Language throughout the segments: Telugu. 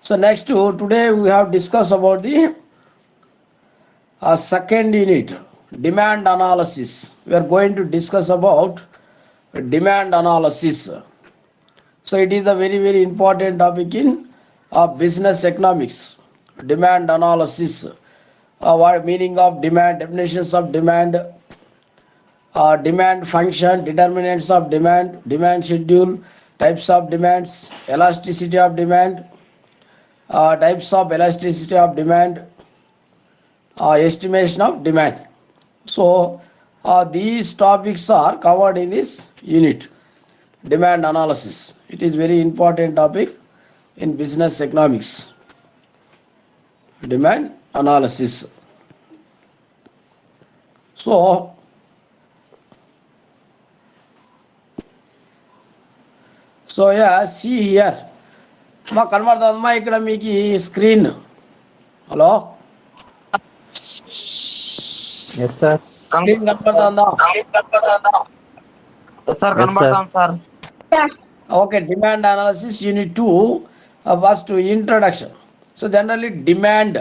So next to today we have discussed about the uh, second unit demand analysis. We are going to discuss about demand analysis. So it is a very very important topic in uh, business economics. Demand analysis. Uh, what meaning of demand? Definitions of demand. Uh, demand function, determinants of demand, demand schedule, types of demands, elasticity of demand, uh, types of elasticity of demand, uh, estimation of demand. So uh, these topics are covered in this unit, demand analysis. It is very important topic in business economics. Demand analysis. So so ya see here మా కనబడుతుందమ్మా ఇక్కడ మీకు ఈ screen hello yes sir screen కనబడుతుందా Yes, సార్ sir. కనబడతాం sir okay demand analysis unit two first introduction so generally demand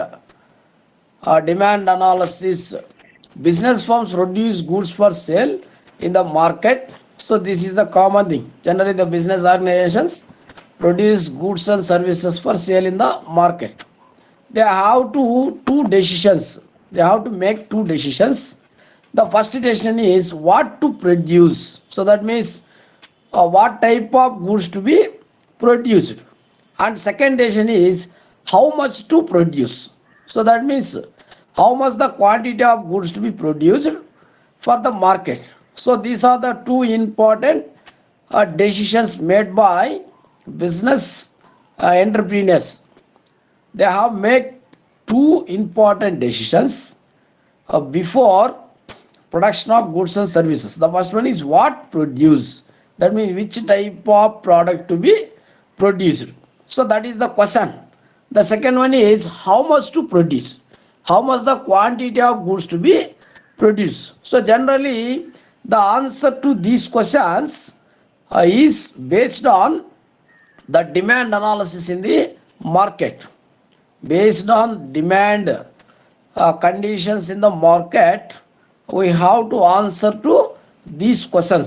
demand analysis business firms produce goods for sale in the market so this is the common thing generally the business organisations produce goods and services for sale in the market they have to two decisions they have to make two decisions the first decision is what to produce so that means uh, what type of goods to be produced and second decision is how much to produce so that means how much the quantity of goods to be produced for the market so these are the two important uh, decisions made by business uh, entrepreneurs they have made two important decisions uh, before production of goods and services the first one is what produce that means which type of product to be produced so that is the question the second one is how much to produce how much the quantity of goods to be produced so generally the answer to these questions uh, is based on the demand analysis in the market based on demand uh, conditions in the market we have to answer to these questions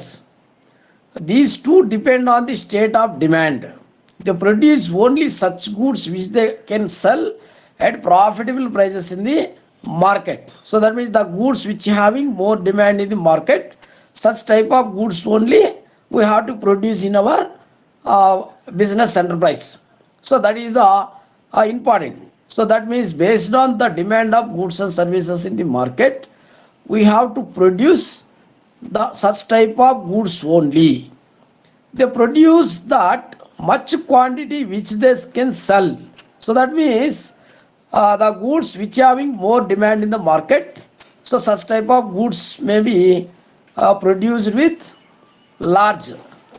these two depend on the state of demand they produce only such goods which they can sell at profitable prices in the market so that means the goods which having more demand in the market such type of goods only we have to produce in our uh, business enterprise so that is uh, uh, important so that means based on the demand of goods and services in the market we have to produce the such type of goods only they produce that much quantity which they can sell so that means uh, the goods which having more demand in the market so such type of goods may be uh, produced with large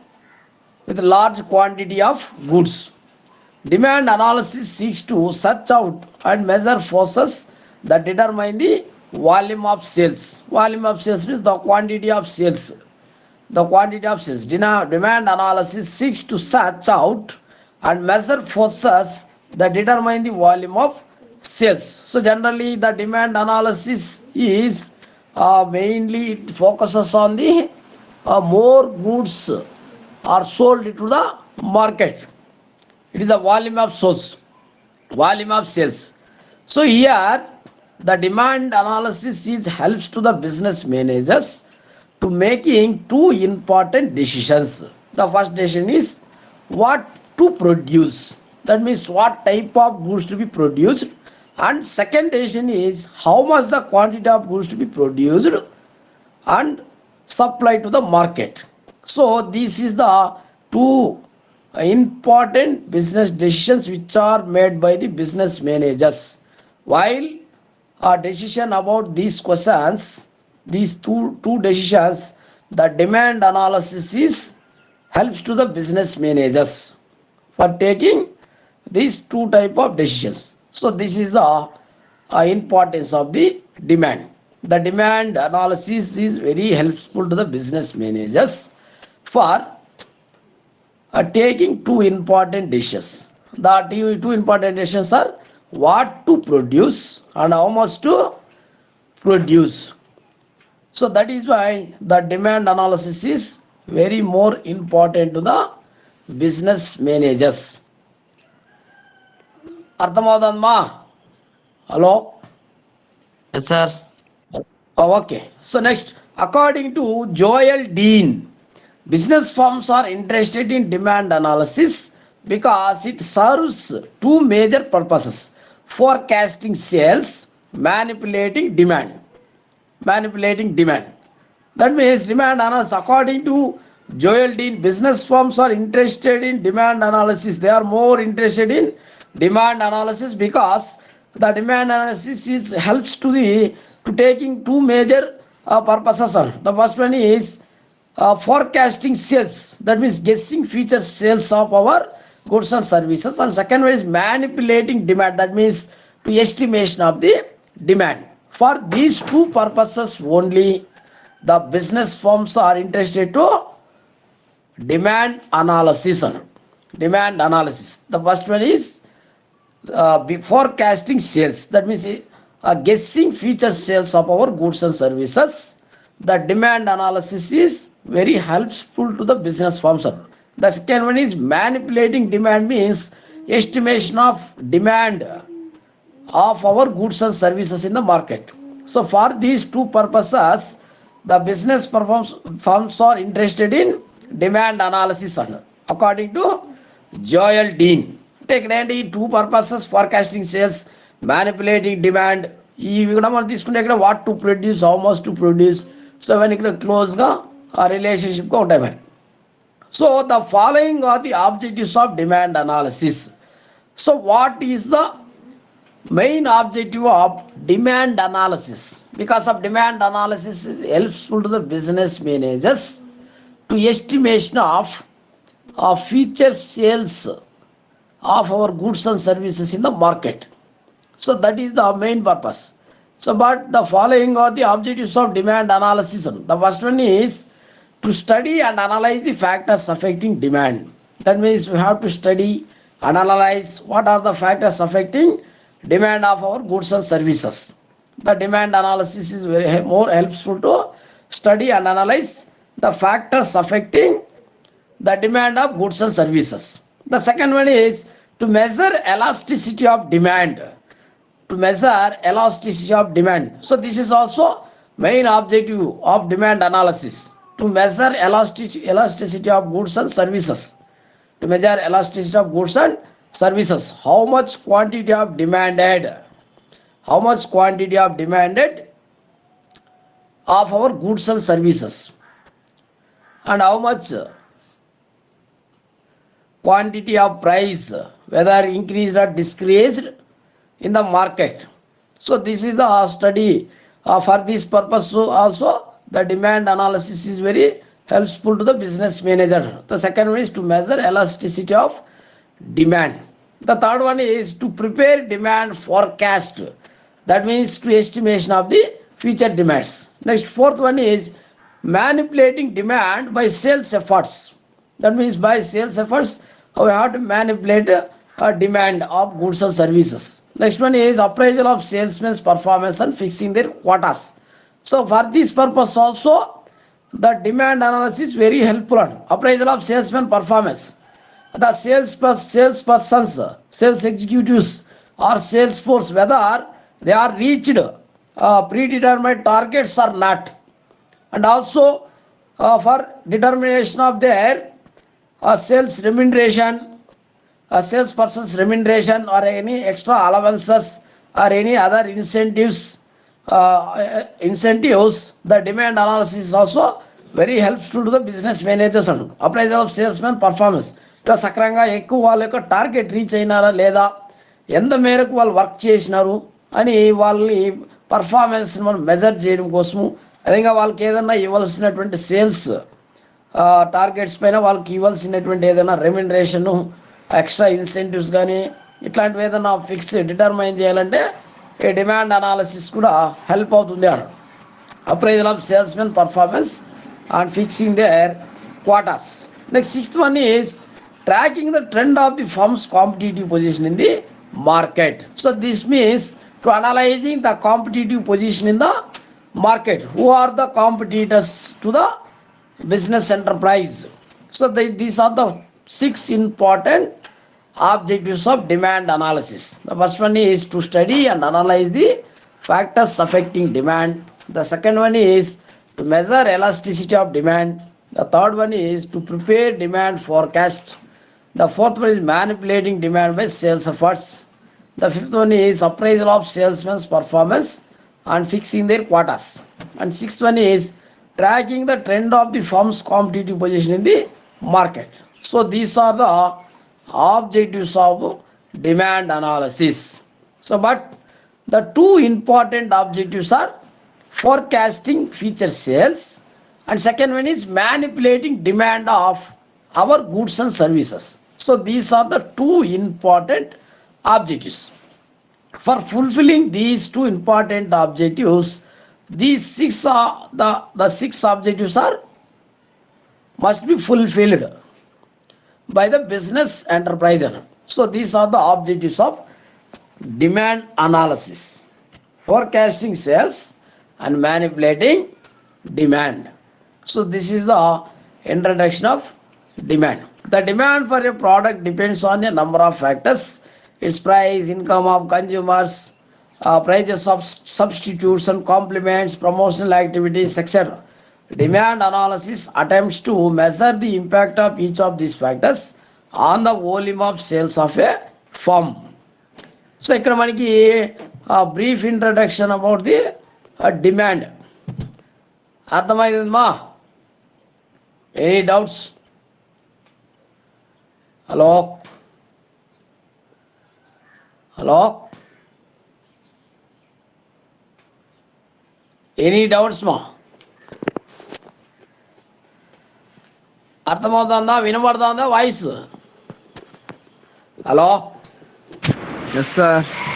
with large quantity of goods demand analysis seeks to search out and measure forces that determine the volume of sales volume of sales means the quantity of sales the quantity of sales Dena- demand analysis seeks to search out and measure forces that determine the volume of sales so generally the demand analysis is uh, mainly it focuses on the uh, more goods are sold to the market it is a volume of sales volume of sales so here the demand analysis is helps to the business managers to making two important decisions the first decision is what to produce that means what type of goods to be produced and second decision is how much the quantity of goods to be produced and supplied to the market so this is the two important business decisions which are made by the business managers while a decision about these questions these two two decisions the demand analysis is helps to the business managers for taking these two type of decisions so this is the uh, importance of the demand the demand analysis is very helpful to the business managers for uh, taking two important decisions the two, two important decisions are what to produce and how much to produce. So that is why the demand analysis is very more important to the business managers. అర్థమవుతుందమ్మా hello Yes, sir. Okay so next according to Joel Dean business firms are interested in demand analysis because it serves two major purposes forecasting sales manipulating demand manipulating demand. That means demand analysis. According to Joel Dean, business firms are interested in demand analysis. They are more interested in demand analysis because the demand analysis is helps to the to taking two major uh, purposes. on. The first one is uh, forecasting sales. That means guessing future sales of our goods and services. And second one is manipulating demand. That means to estimation of the demand. For these two purposes only, the business firms are interested to demand analysis. on Demand analysis. The first one is uh, be- forecasting sales. That means uh, guessing future sales of our goods and services. The demand analysis is very helpful to the business firms. The second one is manipulating demand means estimation of demand of our goods and services in the market. So for these two purposes, the business performs, firms are interested in demand analysis on according to Joel Dean. అంటే ఇక్కడ ఏంటి ఈ two purposes forecasting sales manipulating demand ఇవి కూడా మనం తీసుకుంటే ఇక్కడ what to produce how much to produce so అవన్నీ ఇక్కడ క్లోజ్గా ఆ రిలేషన్షిప్గా ఉంటాయి మరి so the following are the objectives of demand analysis so what is the main objective of demand analysis because of demand analysis is helpful to the business managers to estimation of of future sales of our goods and services in the market so that is the main purpose so but the following are the objectives of demand analysis the first one is to study and analyze the factors affecting demand that means we have to study and analyze what are the factors affecting demand of our goods and services the demand analysis is very he- more helpful to study and analyze the factors affecting the demand of goods and services. The second one is to measure elasticity of demand. To measure elasticity of demand. So this is also main objective of demand analysis. To measure elasticity, elasticity of goods and services. To measure elasticity of goods and services. How much quantity of demanded? How much quantity of demanded of our goods and services? and how much quantity of price whether increased or decreased in the market so this is the study uh, for this purpose so also the demand analysis is very helpful to the business manager the second one is to measure elasticity of demand the third one is to prepare demand forecast that means to estimation of the future demands next fourth one is manipulating demand by sales efforts that means by sales efforts we have to manipulate uh, demand of goods and services next one is appraisal of salesmen's performance and fixing their quotas so for this purpose also the demand analysis very helpful on appraisal of salesman performance the sales pers- salespersons sales executives or sales force whether they are reached uh, predetermined targets or not and also uh, for determination of their uh, sales remuneration, uh, salesperson's remuneration or any extra allowances or any other incentives, uh, incentives, the demand analysis is also very helpful to the business managers and appraisal of salesman performance. ఇట్లా సక్రంగా ఎక్కువ వాళ్ళ యొక్క టార్గెట్ రీచ్ అయినారా లేదా ఎంత మేరకు వాళ్ళు వర్క్ చేసినారు అని వాళ్ళని పర్ఫార్మెన్స్ మనం మెజర్ చేయడం కోసము అదేవిధంగా వాళ్ళకి ఏదైనా ఇవ్వాల్సినటువంటి సేల్స్ టార్గెట్స్ పైన వాళ్ళకి ఇవ్వాల్సినటువంటి ఏదైనా రెమ్యునరేషన్ ఎక్స్ట్రా ఇన్సెంటివ్స్ కానీ ఇట్లాంటివి ఏదైనా ఫిక్స్ డిటర్మైన్ చేయాలంటే ఈ డిమాండ్ అనాలిసిస్ కూడా హెల్ప్ అవుతుంది అన్నారు appraisal of salesmen performance and fixing their quarters next sixth one is tracking the trend of the firm's competitive position in the market. So this means to analyzing the competitive position in the market. Who are the competitors to the business enterprise? So the- these are the six important objectives of demand analysis. The first one is to study and analyze the factors affecting demand. The second one is to measure elasticity of demand. The third one is to prepare demand forecast. The fourth one is manipulating demand by sales efforts. The fifth one is appraisal of salesmen's performance and fixing their quotas. And sixth one is tracking the trend of the firm's competitive position in the market. So these are the objectives of demand analysis. So but the two important objectives are forecasting future sales and second one is manipulating demand of our goods and services. So these are the two important objectives. For fulfilling these two important objectives, these six are the, the six objectives are must be fulfilled by the business enterprise owner. So these are the objectives of demand analysis, forecasting sales and manipulating demand. So this is the introduction of demand. The demand for a product depends on a number of factors. Its price, income of consumers, uh, prices of s- substitutes and complements, promotional activities, etc. Demand analysis attempts to measure the impact of each of these factors on the volume of sales of a firm. So ఇక్కడ మనకి brief introduction about the demand అర్థమైందమ్మా any doubts hello hello any doubts మా అర్థమవుతుందా వినబడుతుందా voice hello Yes, sir.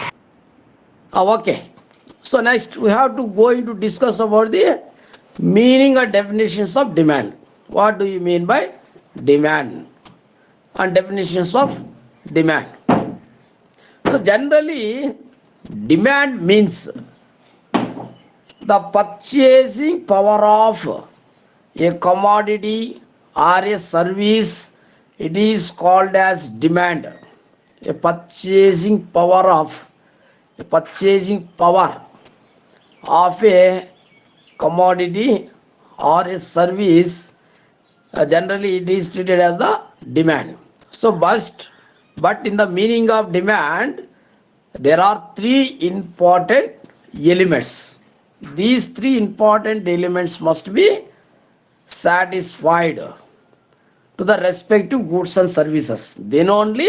Ah, okay. So next we have to go into discuss about the meaning or definitions of demand. What do you mean by demand? And definitions of demand. So generally, demand means the purchasing power of a commodity or a service. It is called as demand. A purchasing power of a purchasing power of a commodity or a service uh, generally it is treated as the demand so but but in the meaning of demand there are three important elements these three important elements must be satisfied to the respective goods and services then only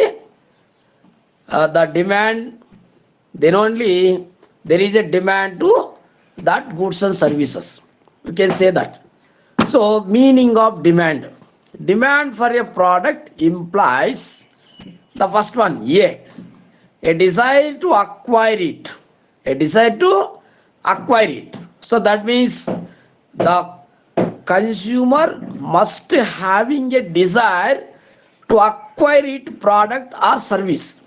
uh, the demand then only there is a demand to that goods and services you can say that so meaning of demand demand for a product implies the first one a a desire to acquire it a desire to acquire it so that means the consumer must having a desire to acquire it product or service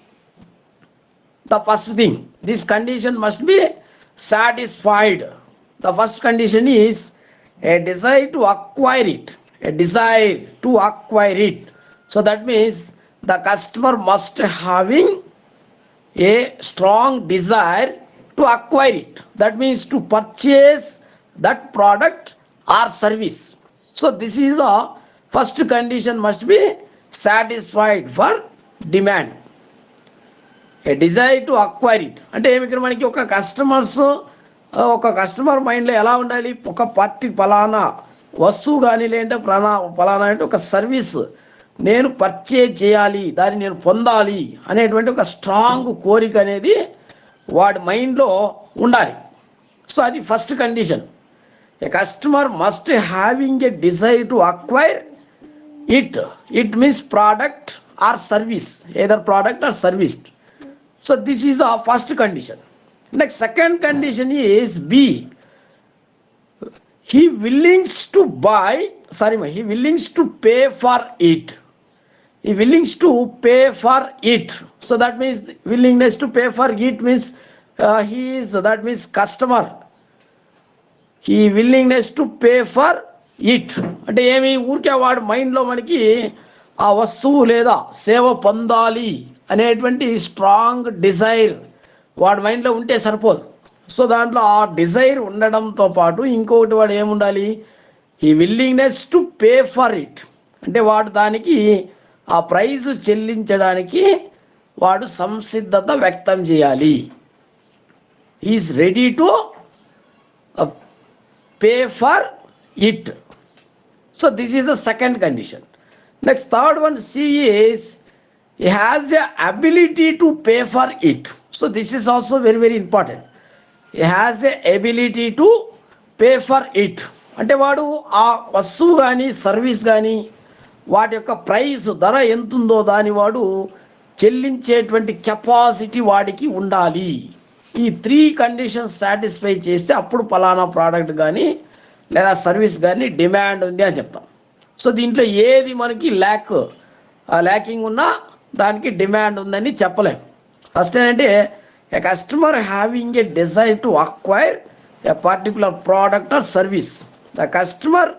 the first thing this condition must be satisfied the first condition is a desire to acquire it a desire to acquire it so that means the customer must having a strong desire to acquire it that means to purchase that product or service so this is the first condition must be satisfied for demand a desire to acquire it అంటే ఏమి ఇక్కడ మనకి ఒక కస్టమర్స్ ఒక కస్టమర్ మైండ్లో ఎలా ఉండాలి ఒక పార్టీ ఫలానా వస్తువు కానీ లేదంటే ప్రణా ఫలానా అంటే ఒక సర్వీస్ నేను పర్చేజ్ చేయాలి దాన్ని నేను పొందాలి అనేటువంటి ఒక స్ట్రాంగ్ కోరిక అనేది వాడి మైండ్లో ఉండాలి సో అది first condition a customer must having a desire to acquire it it means product or service either product or service So this is the first condition. Next, second condition is B. He willings to buy, sorry, ma, he willings to pay for it. he willingness to pay for it so that means willingness to pay for it means uh, he is that means customer ఈ willingness to pay for it అంటే ఏమి ఊరికే వాడు మైండ్లో మనకి ఆ వస్తువు లేదా సేవ పొందాలి అనేటువంటి స్ట్రాంగ్ డిజైర్ వాడి మైండ్లో ఉంటే సరిపోదు సో దాంట్లో ఆ డిజైర్ ఉండడంతో పాటు ఇంకొకటి వాడు ఏముండాలి ఈ willingness to pay for it అంటే వాడు దానికి ఆ ప్రైజ్ చెల్లించడానికి వాడు సంసిద్ధత వ్యక్తం చేయాలి is ready to pay for it. So this is the second condition. Next, third one, C is he has the ability to pay for it. So this is also very very important. He has the ability to pay for it. అంటే వాడు ఆ వస్తువు కానీ సర్వీస్ కానీ వాటి యొక్క ప్రైస్ ధర ఎంతుందో దాని వాడు చెల్లించేటువంటి కెపాసిటీ వాడికి ఉండాలి ఈ త్రీ కండిషన్స్ సాటిస్ఫై చేస్తే అప్పుడు పలానా ప్రోడక్ట్ కానీ లేదా సర్వీస్ కానీ డిమాండ్ ఉంది అని చెప్తాం సో దీంట్లో ఏది మనకి ల్యాక్ ల్యాకింగ్ ఉన్నా దానికి డిమాండ్ ఉందని చెప్పలేం ఫస్ట్ ఏంటంటే a customer having a desire to acquire a particular product or service the customer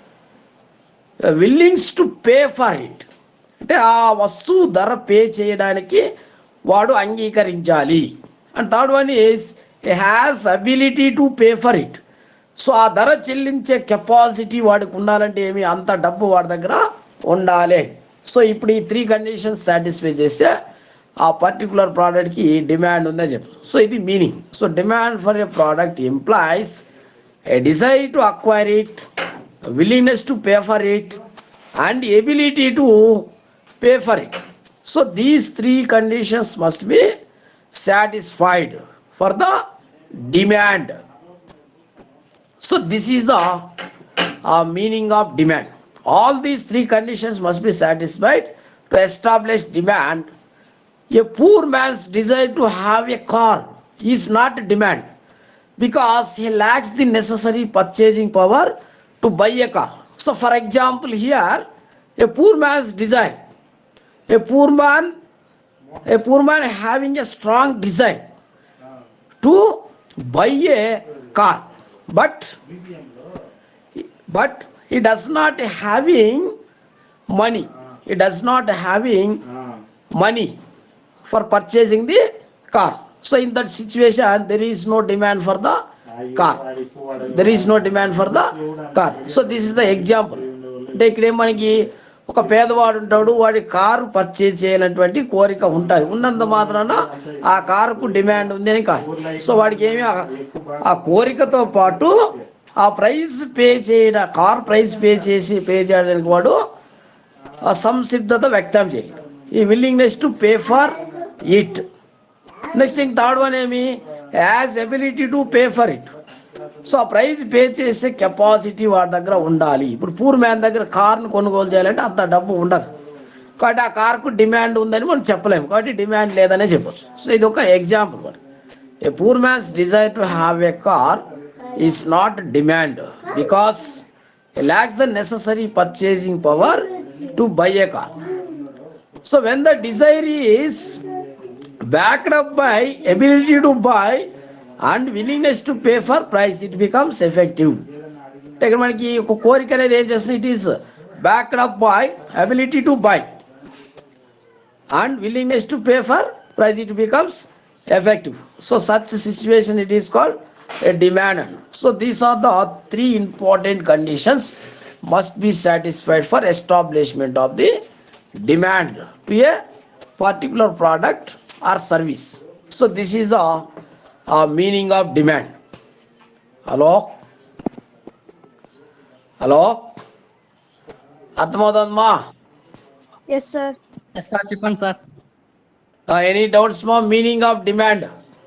willings to pay for it అంటే ఆ వస్తువు ధర పే చేయడానికి వాడు అంగీకరించాలి and third one is a has ability to pay for it so ఆ ధర చెల్లించే కెపాసిటీ వాడికి ఉండాలంటే ఏమి అంత డబ్బు వాడి దగ్గర ఉండాలి సో ఇప్పుడు ఈ త్రీ కండిషన్స్ సాటిస్ఫై చేస్తే ఆ పర్టికులర్ ప్రోడక్ట్కి డిమాండ్ ఉందని చెప్పు సో ఇది meaning so demand for a product employees a desire to acquire it, a willingness to pay for it, and ability to pay for it. So these three conditions must be satisfied for the demand. So this is the uh, meaning of demand. All these three conditions must be satisfied to establish demand. A poor man's desire to have a car is not demand because he lacks the necessary purchasing power to buy a car. So, for example, here a poor man's desire, a poor man, a poor man having a strong desire to buy a car, but but he does not having money. He does not having money for purchasing the car. So in that situation, there is no demand for the car. There is no demand for the car. So this is the example. అంటే ఇక్కడ ఏం మనకి ఒక పేదవాడు ఉంటాడు వాడి కారు పర్చేజ్ చేయాలన్నటువంటి కోరిక ఉంటుంది ఉన్నంత మాత్రాన ఆ కారుకు డిమాండ్ ఉంది అని కాదు సో వాడికి ఏమి ఆ- ఆ కోరికతో పాటు ఆ ప్రైస్ పే చేయడం కార్ ప్రైస్ పే చేసి పే చేయడానికి వాడు ఆ సంసిద్ధత వ్యక్తం చేయాలి ఈ willingness to pay for it next ఇంక థర్డ్ వన్ ఏమి has ability to pay for it so ఆ ప్రైస్ పే చేసే కెపాసిటీ వాడి దగ్గర ఉండాలి ఇప్పుడు పూర్ మ్యాన్ దగ్గర కార్ను కొనుగోలు చేయాలంటే అంత డబ్బు ఉండదు కాబట్టి ఆ కార్కు డిమాండ్ ఉందని మనం చెప్పలేము కాబట్టి డిమాండ్ లేదనే చెప్పొచ్చు సో ఇది ఒక ఎగ్జాంపుల్ మరి a poor man's desire to have a car is not demand because lacks the necessary purchasing power to buy a car so when the desire is backed up by ability to buy and willingness to pay for price it becomes effective అంటే ఇక్కడ మనకి ఒక కోరిక అనేది ఏం చేస్తుంది it is backed up by ability to buy and willingness to pay for price it becomes effective so such situation it is called a demand so these are the three important conditions must be satisfied for establishment of the demand to a particular product or service so this is the uh, meaning of demand hello hello అర్థమవుతుందమ్మా ఎస్ సార్ ఎస్ సార్ చెప్పండి సార్ ఎనీ డౌట్స్ మా మీనింగ్ ఆఫ్ డిమాండ్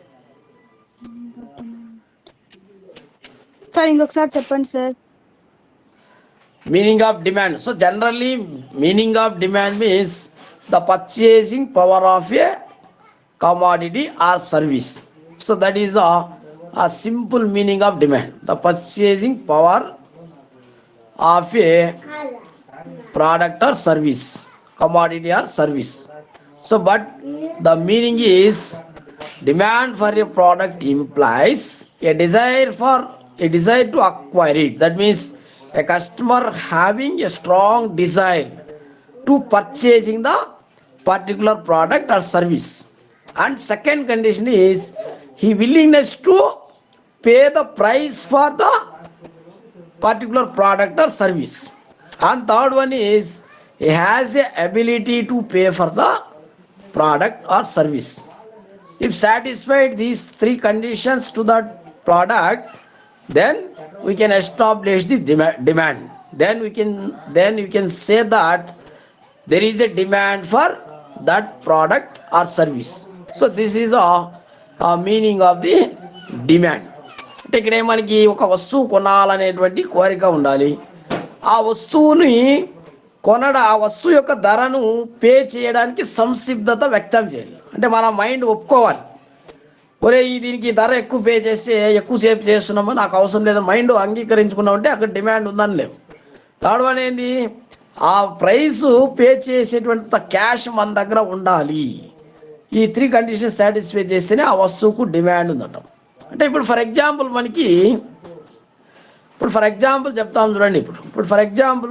సార్ ఇంకొకసారి చెప్పండి sir meaning of demand so generally meaning of demand means the purchasing power of a commodity or service so that is a, a simple meaning of demand the purchasing power of a product or service commodity or service. So, but the meaning is demand for a product implies a desire for a desire to acquire it. That means a customer having a strong desire to purchasing the particular product or service. And second condition is he willingness to pay the price for the particular product or service. And third one is he has a ability to pay for the product or service. If satisfied these three conditions to that product, then we can establish the dema- demand. Then we can then you can say that there is a demand for that product or service. So this is a, a meaning of the demand. అంటే ఇక్కడ మనకి ఒక వస్తువు కొనాలనేటువంటి కోరిక ఉండాలి ఆ వస్తువుని కొనడ ఆ వస్తువు యొక్క ధరను పే చేయడానికి సంసిద్ధత వ్యక్తం చేయాలి అంటే మన మైండ్ ఒప్పుకోవాలి ఒరే ఈ దీనికి ధర ఎక్కువ పే చేస్తే ఎక్కువ సేపు చేస్తున్నామో నాకు అవసరం లేదు మైండ్ అంగీకరించుకున్నామంటే అక్కడ డిమాండ్ ఉందని లేవు థర్డ్ వన్ ఏంది ఆ ప్రైస్ పే చేసేటువంటి క్యాష్ మన దగ్గర ఉండాలి ఈ త్రీ కండిషన్స్ సాటిస్ఫై చేస్తేనే ఆ వస్తువుకు డిమాండ్ ఉందట అంటే ఇప్పుడు ఫర్ ఎగ్జాంపుల్ మనకి ఇప్పుడు ఫర్ ఎగ్జాంపుల్ చెప్తాం చూడండి ఇప్పుడు ఇప్పుడు ఫర్ ఎగ్జాంపుల్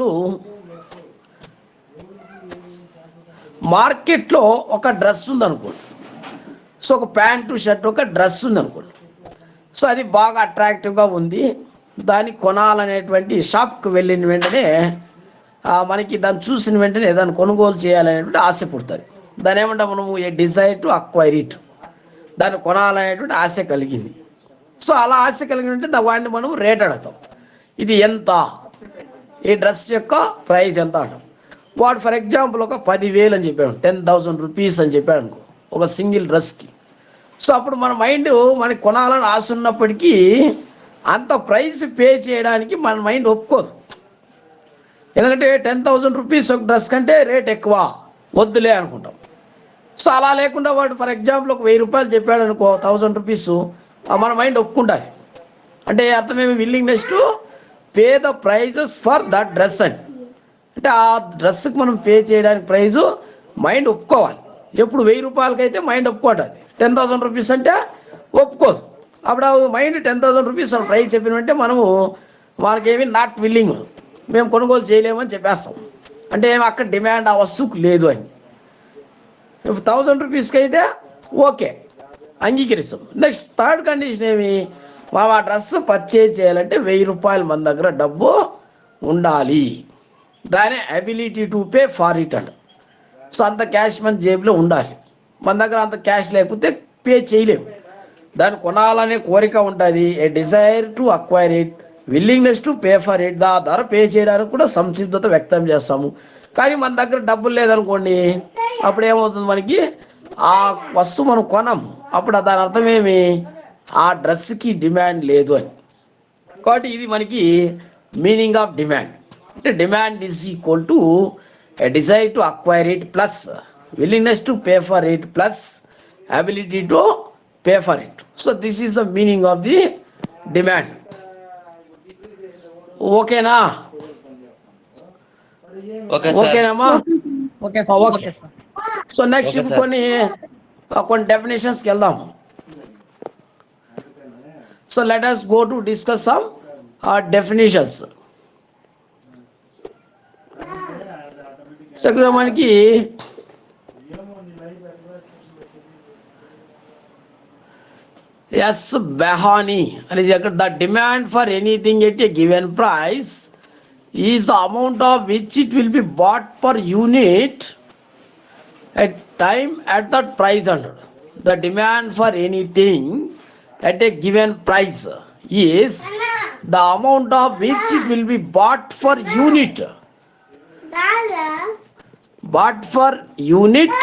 మార్కెట్లో ఒక డ్రెస్ ఉందనుకోండి సో ఒక ప్యాంటు షర్ట్ ఒక డ్రెస్ ఉందనుకోండి సో అది బాగా అట్రాక్టివ్గా ఉంది దాన్ని కొనాలనేటువంటి షాప్కి వెళ్ళిన వెంటనే ఆ, మనకి దాన్ని చూసిన వెంటనే దాన్ని కొనుగోలు చేయాలనేటువంటి ఆశ పుడుతుంది దాని ఏమంటాం మనము a desire to acquire it దాన్ని కొనాలనేటువంటి ఆశ కలిగింది సో అలా ఆశ కలిగినట్టే దా- వాడిని మనం రేట్ అడుగుతాం ఇది ఎంత ఈ డ్రెస్ యొక్క ప్రైస్ ఎంత అంటాం వాడు ఫర్ ఎగ్జాంపుల్ ఒక పదివేలు అని చెప్పాడు టెన్ థౌసండ్ రూపీస్ అని చెప్పాడు అనుకో ఒక సింగిల్ డ్రెస్కి సో అప్పుడు మన మైండ్ మనకి కొనాలని ఆశ ఉన్నప్పటికీ అంత ప్రైస్ పే చేయడానికి మన మైండ్ ఒప్పుకోదు ఎందుకంటే టెన్ థౌసండ్ రూపీస్ ఒక డ్రెస్ కంటే రేట్ ఎక్కువ వద్దులే అనుకుంటాం సో అలా లేకుండా వాడు ఫర్ ఎగ్జాంపుల్ ఒక వెయ్యి రూపాయలు చెప్పాడు అనుకో థౌసండ్ రూపీస్ మన మైండ్ ఒప్పుకుంటుంది అంటే అర్థమేమి willingness to pay the prices for that dress అని అంటే ఆ డ్రెస్కి మనం పే చేయడానికి ప్రైజు మైండ్ ఒప్పుకోవాలి ఎప్పుడు వెయ్యి రూపాయలకైతే మైండ్ ఒప్పుకోవటది టెన్ థౌసండ్ రూపీస్ అంటే ఒప్పుకోదు అప్పుడు ఆ mind ten thousand rupees price చెప్పినంటే మనము మనకేమి నాట్ విల్లింగ్ మేము కొనుగోలు చేయలేమని చెప్పేస్తాం అంటే ఏమి అక్కడ డిమాండ్ ఆ వస్తువుకు లేదు అని ఇప్పుడు థౌజండ్ రూపీస్కి అయితే ఓకే అంగీకరిస్తాం నెక్స్ట్ థర్డ్ కండిషన్ ఏమి మనం ఆ డ్రెస్ పర్చేజ్ చేయాలంటే వెయ్యి రూపాయలు మన దగ్గర డబ్బు ఉండాలి దాని ability to pay for it అంట సో అంత క్యాష్ మన జేబులో ఉండాలి మన దగ్గర అంత క్యాష్ లేకపోతే పే చేయలేము దాన్ని కొనాలనే కోరిక ఉంటుంది a desire to acquire it willingness to pay for it దా ధర పే చేయడానికి కూడా సంసిద్ధత వ్యక్తం చేస్తాము కానీ మన దగ్గర డబ్బులు లేదనుకోండి అప్పుడు ఏమవుతుంది మనకి ఆ వస్తువు మనం కొనం అప్పుడు దాని అర్థం ఏమి ఆ డ్రెస్కి డిమాండ్ లేదు అని కాబట్టి ఇది మనకి మీనింగ్ ఆఫ్ డిమాండ్ అంటే demand is equal to a desire to acquire it plus willingness to pay for it plus ability to pay for it so this is the meaning of the demand ఓకేనా ఓకే సార్ ఓకేనమ్మా ఓకే ఆ, sir okay. Okay sir so next Okay, sir. కొన్ని ఆ, కొన్ని డెఫినేషన్స్కి వెళ్దాం so let us go to discuss some definitions so ఇక్కడ మనకి ఎస్ బెహానీ అని అక్కడ the demand for anything at a given price is the amount of which it will be bought per unit at time at that price under the demand for anything at a given price is the amount of which it will be bought for unit bought for unit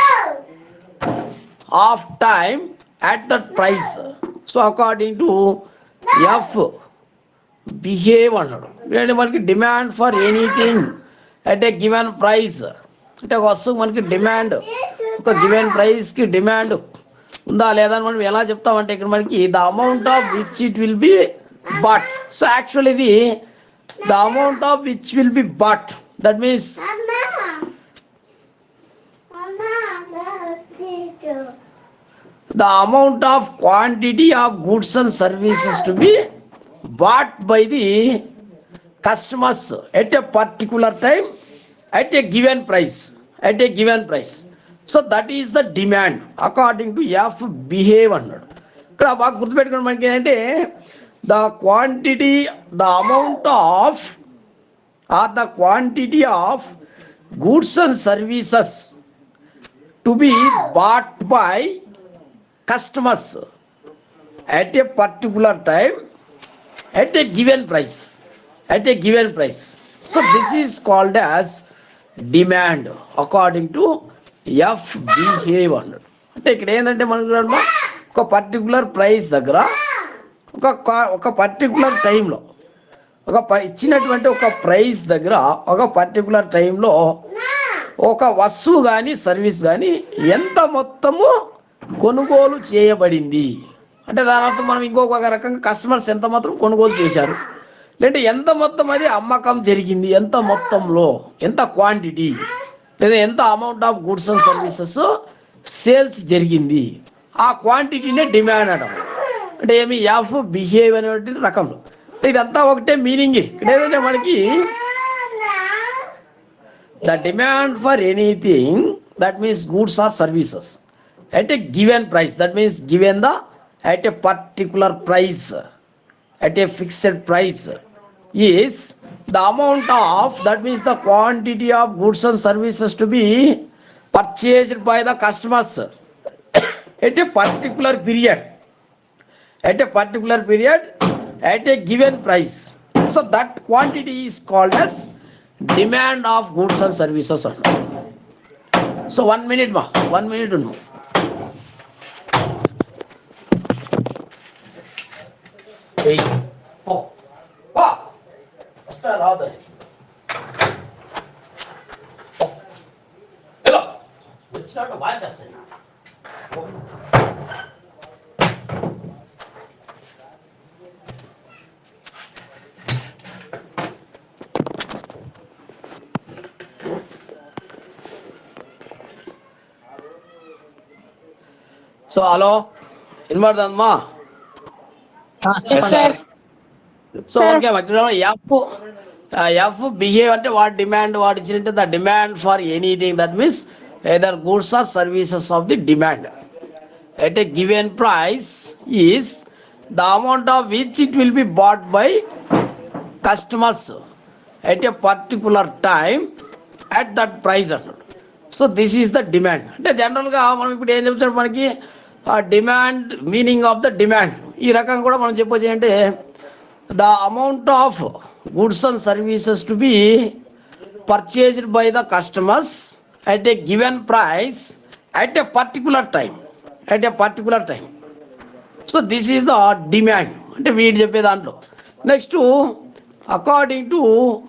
of time at that price so according to f Benham అన్నాడు అంటే మనకి demand for anything at a given price అంటే ఒక వస్తువు మనకి డిమాండ్ ఒక గివెన్ ప్రైస్కి డిమాండ్ ఉందా లేదా అని మనం ఎలా చెప్తామంటే ఇక్కడ మనకి the amount of which it will be bought so actual ఇది the amount of which will be bought that means the amount of quantity of goods and services to be bought by the customers at a particular time at a given price at a given price so that is the demand according to f behave అన్నాడు ఇక్కడ బాగా గుర్తుపెట్టుకోండి మనకి ఏంటంటే the quantity the amount of or the quantity of goods and services to be bought by customers at a particular time at a given price at a given price so this is called as demand according to F Benham అన్నాడు అంటే ఇక్కడ ఏంటంటే మనకు అమ్మా, ఒక పర్టికులర్ ప్రైస్ దగ్గర ఒక కా- ఒక పర్టికులర్ టైంలో ఒక ప- ఇచ్చినటువంటి ఒక ప్రైస్ దగ్గర ఒక పర్టికులర్ టైంలో ఒక వస్తువు కానీ సర్వీస్ కానీ ఎంత మొత్తము కొనుగోలు చేయబడింది అంటే దాని అర్థం మనం ఇంకొక రకంగా కస్టమర్స్ ఎంత మాత్రం కొనుగోలు చేశారు లేదంటే ఎంత మొత్తం అది అమ్మకం జరిగింది ఎంత మొత్తంలో ఎంత క్వాంటిటీ లేదా ఎంత amount of goods and services sales జరిగింది ఆ క్వాంటిటీనే డిమాండ్ అనడం అంటే ఏమి యాఫ్ బిహేవ్ అనేటువంటి రకంలో ఇదంతా ఒకటే మీనింగ్ ఇక్కడ ఏంటంటే మనకి the demand for anything that means goods or services at a given price that means given the at a particular price at a fixed price is the amount of that means the quantity of goods and services to be purchased by the customers at a particular period at a particular period at a given price. So that quantity is called as demand of goods and services. అన్నాడు. So one minute ma, one minute no. Hey, oh, oh, వస్తా రాదు. హలో వచ్చినట్టు బాగా చేస్తాను సో హలో వినబడుతుందమ్మా Yes, sir. సో ఓకే ఇక్కడ ఎఫ్ ఎఫ్ బిహేవ్ అంటే వాట్ డిమాండ్ వాట్ ఇచ్చినట్టు the demand for anything that means either goods or services of the demand at a given price is the amount of which it will be bought by customers at a particular time at that price అన్నాడు so this is the demand అంటే జనరల్గా మనం ఇప్పుడు ఏం చెప్తాడు మనకి ఆ demand meaning of the demand ఈ రకంగా కూడా మనం చెప్పొచ్చు అంటే the amount of goods and services to be purchased by the customers at a given price at a particular time at a particular time so this is the demand అంటే వీడు చెప్పే దాంట్లో next according to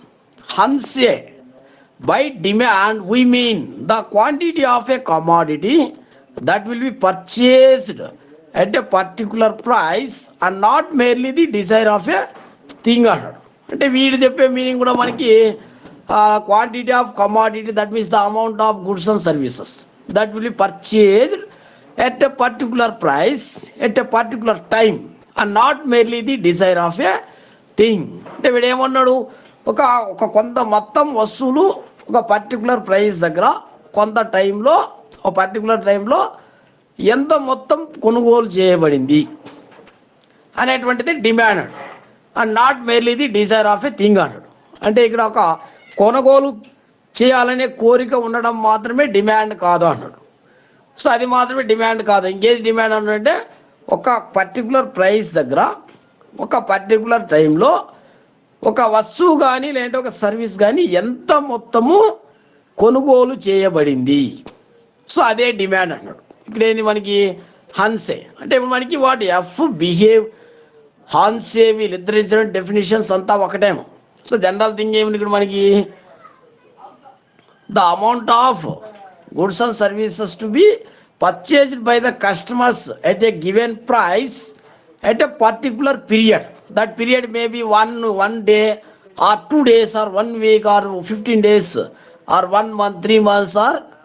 Hanson by demand we mean the quantity of a commodity that will be purchased at a particular price and not merely the desire of a thing అన్నాడు అంటే వీడు చెప్పే మీనింగ్ కూడా మనకి quantity of commodity that means the amount of goods and services that will be purchased at a particular price at a particular time and not merely the desire of a thing అంటే వీడు ఏమన్నాడు ఒక ఒక కొంత మొత్తం వస్తువులు ఒక పర్టికులర్ ప్రైస్ దగ్గర కొంత టైంలో ఒక పర్టికులర్ టైంలో ఎంత మొత్తం కొనుగోలు చేయబడింది అనేటువంటిది demand and not merely the desire of a thing అన్నాడు అంటే ఇక్కడ ఒక కొనుగోలు చేయాలనే కోరిక ఉండడం మాత్రమే డిమాండ్ కాదు అన్నాడు సో అది మాత్రమే డిమాండ్ కాదు ఇంకేది డిమాండ్ అనంటే ఒక పర్టికులర్ ప్రైస్ దగ్గర ఒక పర్టికులర్ టైంలో ఒక వస్తువు కానీ లేదంటే ఒక సర్వీస్ కానీ ఎంత మొత్తము కొనుగోలు చేయబడింది సో అదే డిమాండ్ అన్నాడు ఇక్కడ ఏంది మనకి హన్సే అంటే ఇప్పుడు మనకి వాటి ఎఫ్ బిహేవ్ హాన్సే వీళ్ళిద్దరు ఇచ్చిన డెఫినేషన్స్ అంతా ఒకటేమో సో జనరల్ థింగ్ ఏమి ఇక్కడ మనకి the amount of goods and services to be purchased by the customers at a given price at a particular period. That period may be one one day or two days or one week or 15 days or one month, three months or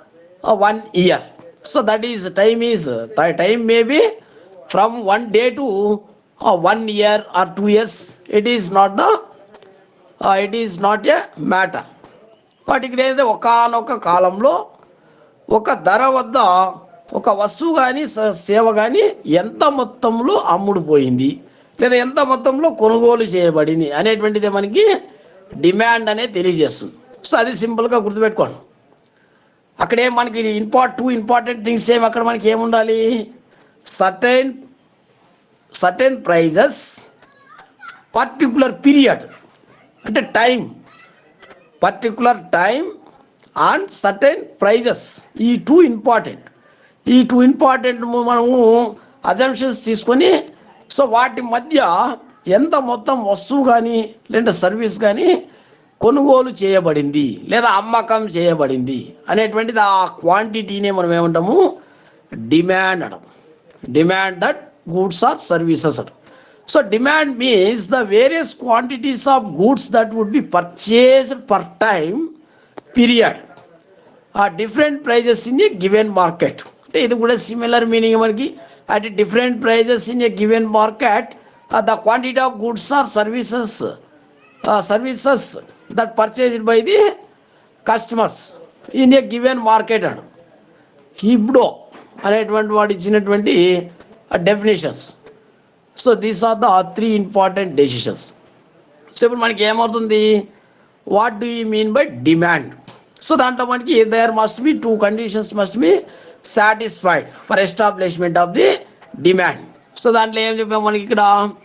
one year. So that is time is the time may be from one day to uh, one year or two years. It is not the uh, it is not a matter. But ఇక్కడ ఏదైతే ఒకనొక కాలంలో ఒక ధర వద్ద ఒక వస్తువు కానీ సేవ కానీ ఎంత మొత్తంలో అమ్ముడుపోయింది లేదా ఎంత మొత్తంలో కొనుగోలు చేయబడింది అనేటువంటిది మనకి డిమాండ్ అనేది తెలియజేస్తుంది సో అది సింపుల్గా గుర్తుపెట్టుకోండి అక్కడే మనకి ఇంపార్ట్ టూ ఇంపార్టెంట్ థింగ్స్ ఏమి అక్కడ మనకి ఏముండాలి certain certain prices particular period అంటే time particular time and certain prices ఈ టూ ఇంపార్టెంట్ ఈ టూ ఇంపార్టెంట్ మనము అజంప్షన్స్ తీసుకొని సో వాటి మధ్య ఎంత మొత్తం వస్తువు కానీ లేదా సర్వీస్ కానీ కొనుగోలు చేయబడింది లేదా అమ్మకం చేయబడింది అనేటువంటిది ఆ క్వాంటిటీనే మనం ఏమంటాము డిమాండ్ అనడం demand that goods or services అంటాం so demand means the various quantities of goods that would be purchased per time period ఆ different prices in a given market అంటే ఇది కూడా సిమిలర్ మీనింగ్ మనకి at different prices in a given market the quantity of goods or services services that purchased by the customers in a given market అను హిబ్డో అనేటువంటి వాడు ఇచ్చినటువంటి definitions so these are the three important decisions so ఇప్పుడు మనకి ఏమవుతుంది what do you mean by demand so దాంట్లో మనకి there must be two conditions must be satisfied for establishment of the demand so దాంట్లో ఏం చెప్పాం మనకి ఇక్కడ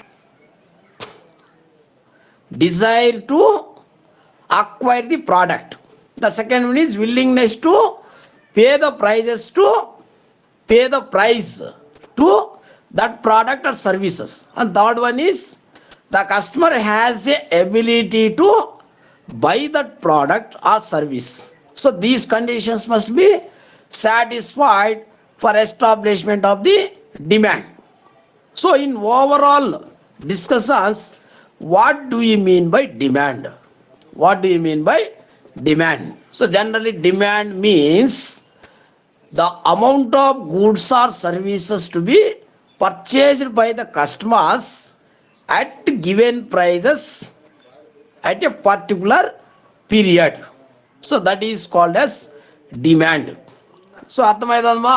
desire to acquire the product. The second one is willingness to pay the prices to pay the price to that product or services. And third one is the customer has a ability to buy that product or service. So these conditions must be satisfied for establishment of the demand. So in overall discussions, what do you mean by demand? What do you mean by demand? So generally demand means the amount of goods or services to be purchased by the customers at given prices at a particular period. So that is called as demand. So అర్థమైందమ్మా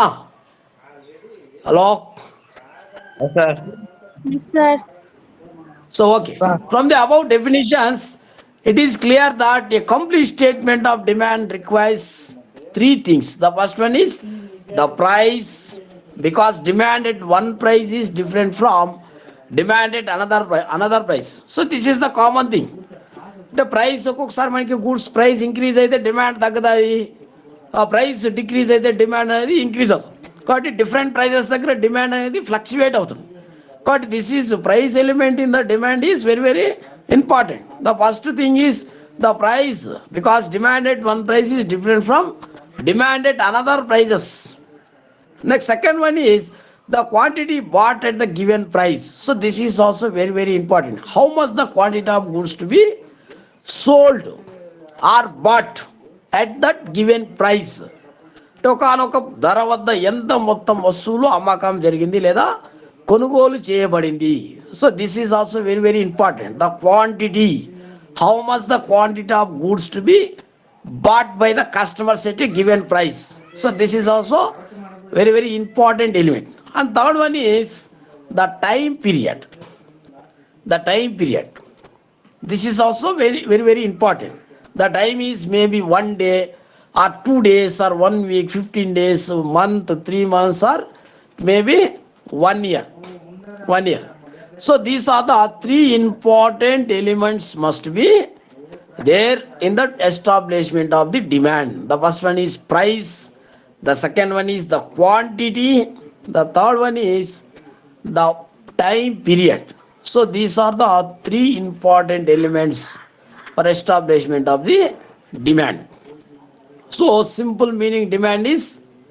hello Yes, sir. Yes, sir. So, okay, from the above definitions, it is clear that a complete statement of demand requires three things. The first one is the price, because demand at one price is different from demand at another pri- another price. So, this is the common thing. అంటే ప్రైస్ ఒక్కొక్కసారి మనకి గూడ్స్ ప్రైస్ ఇంక్రీజ్ అయితే డిమాండ్ తగ్గుతుంది ఆ ప్రైస్ డిక్రీజ్ అయితే డిమాండ్ అనేది ఇంక్రీజ్ అవుతుంది కాబట్టి డిఫరెంట్ ప్రైజెస్ దగ్గర డిమాండ్ అనేది ఫ్లక్చువేట్ అవుతుంది కాబట్టి this is price element in the demand is very very important the first thing is the price because demand at one price is different from demand at another prices Next, second one is the quantity bought at the given price. So this is also very, very important. How much the quantity of goods to be sold or bought at that given price. ఒకనొక ధర వద్ద ఎంత మొత్తం వస్తువులు అమ్మకం జరిగింది లేదా కొనుగోలు చేయబడింది so this is also very very important the quantity how much the quantity of goods to be bought by the customers at a given price. So this is also very very important element. And third one is the time period. The time period. This is also very very very important. The time is maybe one day or two days or one week, 15 days, a month, three months or maybe one year. One year. So these are the three important elements must be there in the establishment of the demand. The first one is price, the second one is the quantity, the third one is the time period. So these are the three important elements for establishment of the demand. So simple meaning demand is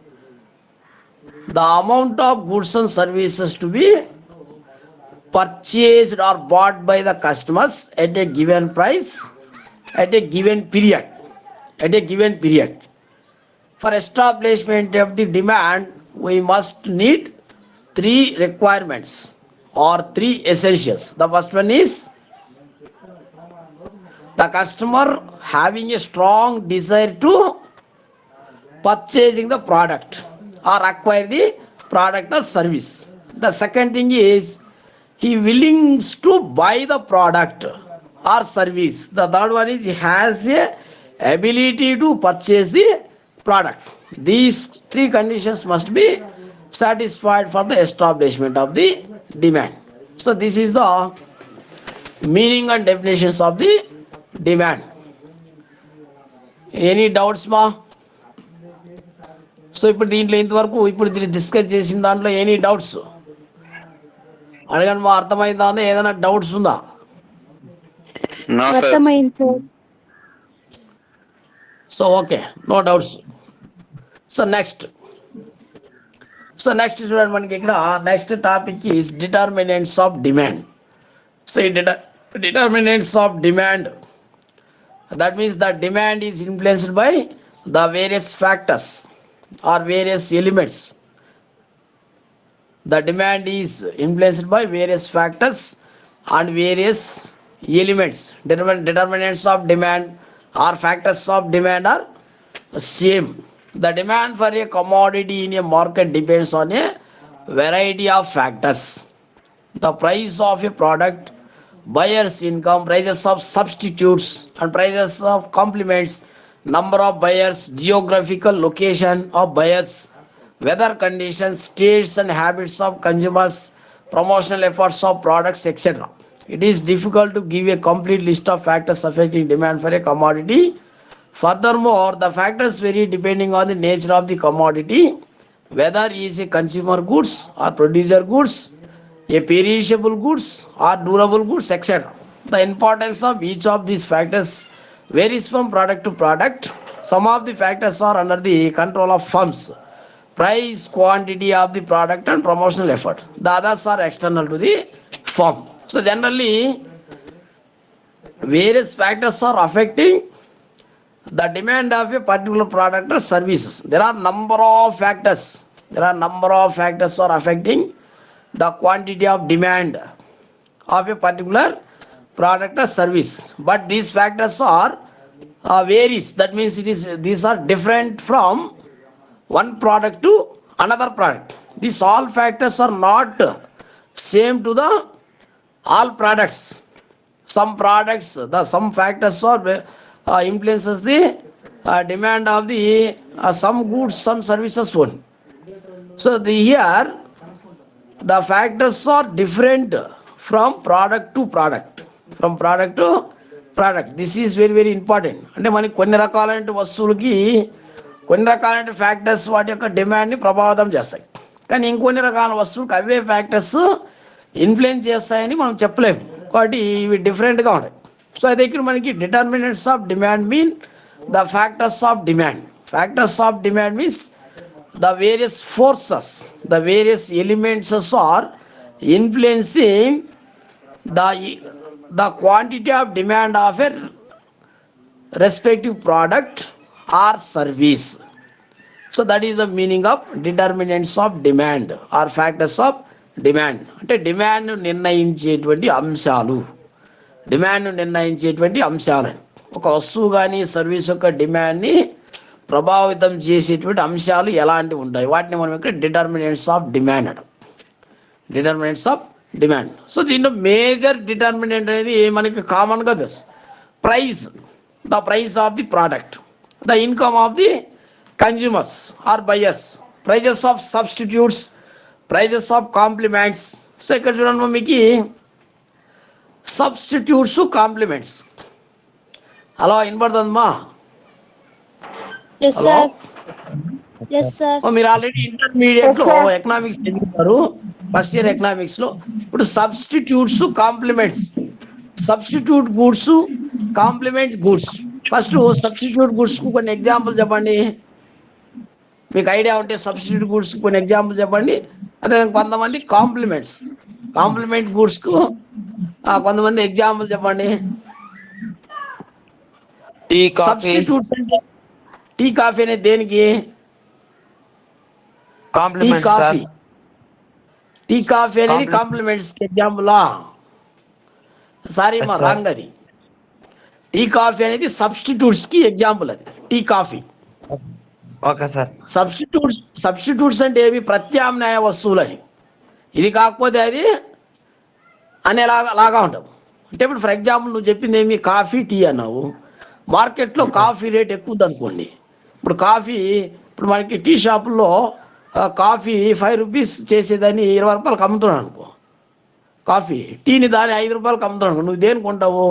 the amount of goods and services to be purchased or bought by the customers at a given price at a given period at a given period for establishment of the demand, we must need three requirements or three essentials. The first one is the customer having a strong desire to purchasing the product or acquire the product or service. The second thing is he willing to buy the product or service. The third one is he has a ability to purchase the product. These three conditions must be satisfied for the establishment of the demand. So this is the meaning and definitions of the demand. Any doubts, ma? So ఇప్పుడు దీంట్లో ఇంతవరకు ఇప్పుడు డిస్కస్ చేసిన దాంట్లో ఎనీ డౌట్స్ అడగండి మా అర్థమైందా ఉందా ఏదైనా డౌట్స్ ఉందా No, sir. అర్థమైంది sir so okay no doubts so next so next చూడండి మనకి ఇక్కడ next topic is determinants of demand so ఈ determinants of demand that means the demand is influenced by the various factors or various elements the demand is influenced by various factors and various elements Determin- determinants of demand or factors of demand are same the demand for a commodity in a market depends on a variety of factors the price of a product buyer's income prices of substitutes and prices of complements number of buyers geographical location of buyers weather conditions tastes and habits of consumers promotional efforts of products etc it is difficult to give a complete list of factors affecting demand for a commodity furthermore the factors vary depending on the nature of the commodity whether it is a consumer goods or producer goods a perishable goods or durable goods etc the importance of each of these factors varies from product to product some of the factors are under the control of firms price quantity of the product and promotional effort the others are external to the firm so generally various factors are affecting the demand of a particular product or services there are number of factors there are number of factors are affecting the quantity of demand of a particular product or service but these factors are uh, varies that means it is these are different from one product to another product these all factors are not same to the all products some products the some factors are uh, influences the uh, demand of the uh, some goods some services one so the here the factors are different from product to product from product to product this is very very important అంటే మనకి కొన్ని రకాలైన వస్తువులకి కొన్ని రకాలైన ఫ్యాక్టర్స్ వాటి యొక్క డిమాండ్ని ప్రభావితం చేస్తాయి కానీ ఇంకొన్ని రకాల వస్తువులకు అవే ఫ్యాక్టర్స్ ఇన్ఫ్లుయెన్స్ చేస్తాయని మనం చెప్పలేము కాబట్టి ఇవి డిఫరెంట్గా ఉన్నాయి సో అయితే ఇక్కడ మనకి determinants of demand mean the factors of demand factors of demand means the various forces, the various elements are influencing the, the quantity of demand of a respective product or service. So that is the meaning of determinants of demand or factors of demand. అంటే డిమాండ్ నిర్ణయించేటువంటి అంశాలు డిమాండ్ నిర్ణయించేటువంటి అంశాలు ఒక వస్తువు కానీ సర్వీస్ యొక్క డిమాండ్ని ప్రభావితం చేసేటువంటి అంశాలు ఎలాంటివి ఉంటాయి వాటిని మనం ఇక్కడ డిటర్మినెంట్స్ ఆఫ్ డిమాండ్ అంటాం డిటర్మినెంట్స్ ఆఫ్ డిమాండ్ సో దీంట్లో మేజర్ డిటర్మినెంట్ అనేది మనకి కామన్గా తెలుసు price the price of the product the income of the consumers or buyers prices of substitutes prices of complements so ఇక్కడ చూడండి మీకు సబ్స్టిట్యూట్స్ కాంప్లిమెంట్స్ అలా వినపడుతుందమ్మా yes hello sir yes sir oh, మీరు ఆల్రెడీ ఇంటర్మీడియట్ లో Yes, sir. ఎకనామిక్స్ చదివారు ఫస్ట్ ఇయర్ ఎకనామిక్స్ లో ఇప్పుడు substitutes complements substitute goods complement goods first substitute goods కు కొన్ని ఎగ్జాంపుల్ చెప్పండి మీకు ఐడియా ఉంటే సబ్స్టిట్యూట్ గూడ్స్ కొన్ని ఎగ్జాంపుల్ చెప్పండి అదే కొంతమంది కాంప్లిమెంట్స్ కాంప్లిమెంట్ గూడ్స్ కు ఆ, కొంతమంది ఎగ్జాంపుల్ చెప్పండి టీ కాఫీ సబ్స్టిట్యూట్స్ అంటే టీ కాఫీ అనేది దేనికి tea complement sir coffee tea coffee అనేది Compliment. కాంప్లిమెంట్స్ ఎగ్జాంపులా సారీ మా Yes, sir. రాంగ్ అది టీ కాఫీ అనేది సబ్స్టిట్యూట్స్ కి ఎగ్జాంపుల్ అది tea coffee okay sir substitutes substitutes అంటే ఏవి ప్రత్యామ్నాయ వస్తువులు అని ఇది కాకపోతే అది అనేలాగా లాగా ఉంటాం అంటే ఇప్పుడు ఫర్ ఎగ్జాంపుల్ నువ్వు చెప్పింది ఏమి కాఫీ టీ అన్నావు మార్కెట్లో కాఫీ రేట్ ఎక్కువ ఉంది అనుకోండి ఇప్పుడు కాఫీ ఇప్పుడు మనకి టీ షాపుల్లో ఆ, కాఫీ ఫైవ్ రూపీస్ చేసేదాన్ని ఇరవై రూపాయలకు అమ్ముతున్నాను అనుకో కాఫీ టీని దాని ఐదు రూపాయలకు అమ్ముతున్నాను అనుకో నువ్వు దేని కొంటావు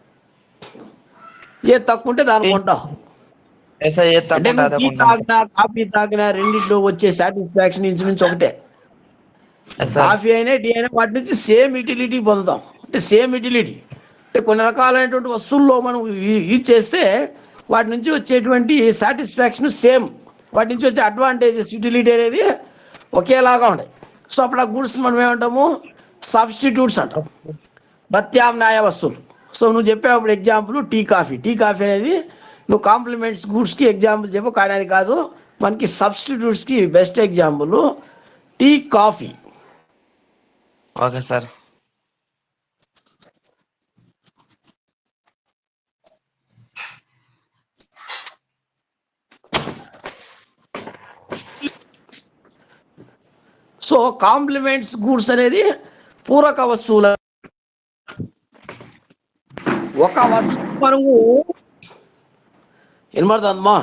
ఏ తక్కువ ఉంటే దాన్ని కొంటావు ఎస్ సార్ ఏ అంటే తప్పకుండా నువ్వు టీ తాగినా కాఫీ తాగినా రెండింటిలో వచ్చే సాటిస్ఫాక్షన్ ఇంచుమించు ఒకటే ఎస్ సార్ కాఫీ అయినా టీ అయినా వాటి నుంచి సేమ్ యూటిలిటీ పొందుతాం అంటే సేమ్ యూటిలిటీ అంటే కొన్ని రకాలైనటువంటి వస్తువుల్లో మనం యూ- యూజ్ చేస్తే వాటి నుంచి వచ్చేటువంటి సాటిస్ఫాక్షన్ సేమ్ వాటి నుంచి వచ్చే అడ్వాంటేజెస్ యూటిలిటీ అనేది ఒకేలాగా ఉంటాయి సో అప్పుడు ఆ గూడ్స్ మనం ఏమంటాము సబ్స్టిట్యూట్స్ అంటాం ప్రత్యామ్నాయ వస్తువులు సో నువ్వు చెప్పేటప్పుడు example tea coffee tea coffee అనేది నువ్వు కాంప్లిమెంట్స్ గూడ్స్కి ఎగ్జాంపుల్ చెప్పు కానీ అది కాదు మనకి సబ్స్టిట్యూట్స్కి best example tea coffee okay sir so complements goods అనేది పూరక వస్తువుల ఒక వస్తువు మనము వినబడుతుందమ్మా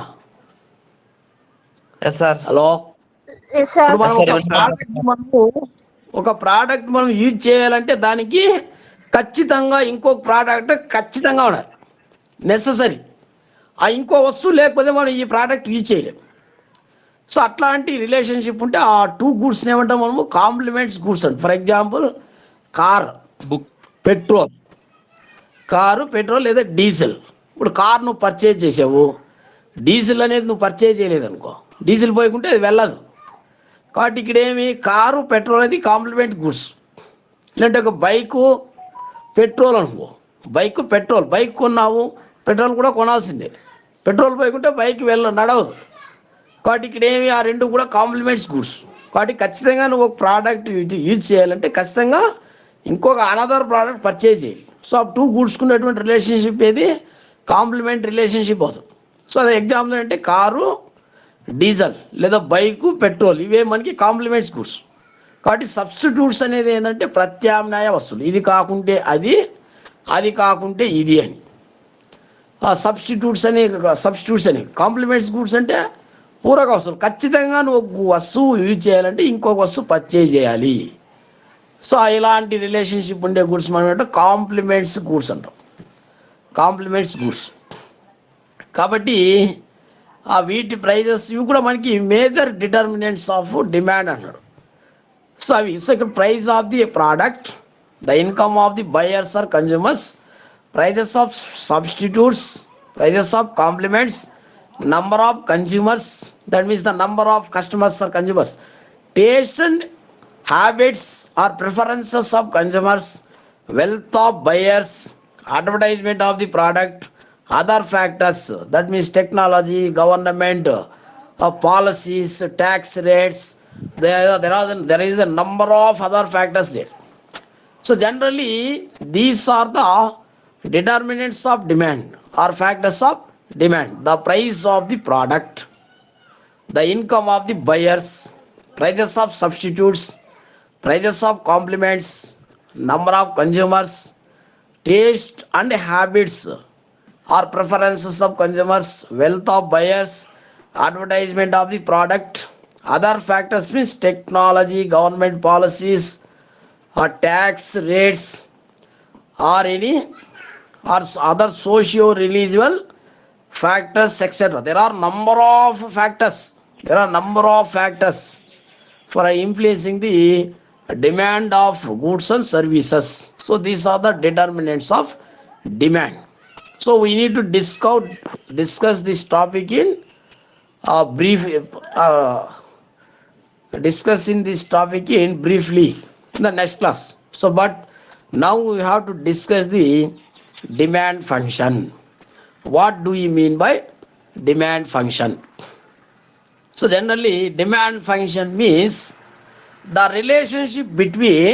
yes sir hello yes sir ఇప్పుడు మనం సరే, ఒక సరే. ప్రోడక్ట్ మనము ఒక ప్రోడక్ట్ మనం యూజ్ చేయాలంటే దానికి ఖచ్చితంగా ఇంకో ప్రోడక్ట్ ఖచ్చితంగా ఉండాలి నెససరీ ఆ ఇంకో వస్తువు లేకపోతే మనం ఈ ప్రోడక్ట్ యూజ్ చేయలేం సో అట్లాంటి రిలేషన్షిప్ ఉంటే ఆ టూ గూడ్స్ ఏమంటాం మనము కాంప్లిమెంట్స్ గూడ్స్ అంట for example car book petrol car petrol లేదా డీజిల్ ఇప్పుడు కార్ నువ్వు పర్చేజ్ చేసావు డీజిల్ అనేది నువ్వు పర్చేజ్ చేయలేదు అనుకో డీజిల్ పోయకుంటే అది వెళ్ళదు కాబట్టి ఇక్కడ ఏమి కారు పెట్రోల్ అనేది కాంప్లిమెంట్ గూడ్స్ లేదంటే ఒక బైకు పెట్రోల్ అనుకో బైక్ పెట్రోల్ బైక్ కొన్నావు పెట్రోల్ కూడా కొనాల్సిందే పెట్రోల్ పోయకుంటే బైక్ వెళ్ళ నడవదు కాబట్టి ఇక్కడ ఏమి ఆ రెండు కూడా కాంప్లిమెంట్స్ గూడ్స్ కాబట్టి ఖచ్చితంగా నువ్వు ఒక ప్రోడక్ట్ యూజ్ చేయాలంటే ఖచ్చితంగా ఇంకొక అనదర్ ప్రోడక్ట్ పర్చేజ్ చేయాలి సో ఆ టూ గూడ్స్కి ఉన్నటువంటి రిలేషన్షిప్ ఏది కాంప్లిమెంట్ రిలేషన్షిప్ అవుతుంది సో అది ఎగ్జాంపుల్ అంటే కారు డీజిల్ లేదా బైకు పెట్రోల్ ఇవే మనకి కాంప్లిమెంట్స్ గూడ్స్ కాబట్టి సబ్స్టిట్యూట్స్ అనేది ఏంటంటే ప్రత్యామ్నాయ వస్తువులు ఇది కాకుంటే అది అది కాకుంటే ఇది అని ఆ సబ్స్టిట్యూట్స్ అనే సబ్స్టిట్యూట్స్ అని కాంప్లిమెంట్స్ గూడ్స్ అంటే పూరక వస్తువులు ఖచ్చితంగా నువ్వు ఒక వస్తువు యూజ్ చేయాలంటే ఇంకొక వస్తువు పర్చేజ్ చేయాలి సో ఇలాంటి రిలేషన్షిప్ ఉండే గూడ్స్ మనం అంటే కాంప్లిమెంట్స్ గూడ్స్ అంటాం కాంప్లిమెంట్స్ గూడ్స్ కాబట్టి ఆ వీటి ప్రైజెస్ ఇవి కూడా మనకి మేజర్ డిటర్మినెంట్స్ ఆఫ్ డిమాండ్ అన్నాడు సో అవి సో ఇక్కడ price of the product the income of the buyers or consumers prices of substitutes prices of complements number of consumers that means the number of customers or consumers taste and habits or preferences of consumers wealth of buyers advertisement of the product other factors that means technology government uh, policies tax rates there, there are there is a number of other factors there so generally, these are the determinants of demand or factors of demand. The price of the product, the income of the buyers, prices of substitutes, prices of complements, number of consumers, taste and habits or preferences of consumers, wealth of buyers, advertisement of the product, other factors means technology, government policies, or tax rates or any or s- other socio-religious factors etc there are number of factors there are number of factors for influencing the demand of goods and services so these are the determinants of demand so we need to discuss discuss this topic in uh, brief uh, discussing this topic in briefly in the next class. So, but now we have to discuss the demand function. What do you mean by demand function? So generally, demand function means the relationship between